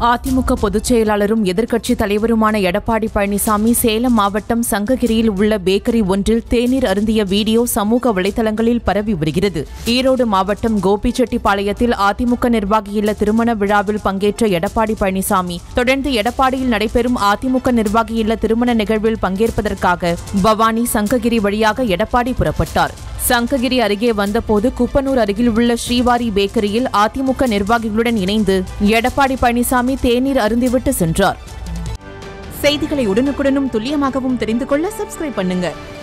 அதிமுக பொதுச் செயலாளரும் எதிர்க்கட்சித் தலைவருமான எடப்பாடி பழனிசாமி சேலம் மாவட்டம் சங்ககிரியில் உள்ள பேக்கரி ஒன்றில் தேநீர் அருந்திய வீடியோ சமூக வலைதளங்களில் பரவி வருகிறது ஈரோடு மாவட்டம் கோபிச்செட்டிப்பாளையத்தில் அதிமுக நிர்வாகி இல்ல திருமண விழாவில் பங்கேற்ற எடப்பாடி பழனிசாமி தொடர்ந்து எடப்பாடியில் நடைபெறும் அதிமுக நிர்வாகி இல்ல திருமண நிகழ்வில் பங்கேற்பதற்காக பவானி சங்ககிரி வழியாக எடப்பாடி புறப்பட்டார் சங்ககிரி அருகே வந்தபோது குப்பனூர் அருகில் உள்ள ஸ்ரீவாரி பேக்கரியில் அதிமுக நிர்வாகிகளுடன் இணைந்து எடப்பாடி பழனிசாமி தேநீர் அருந்திவிட்டு சென்றார் செய்திகளை உடனுக்குடனும் துல்லியமாகவும் தெரிந்து கொள்ள சப்ஸ்கிரைப் பண்ணுங்க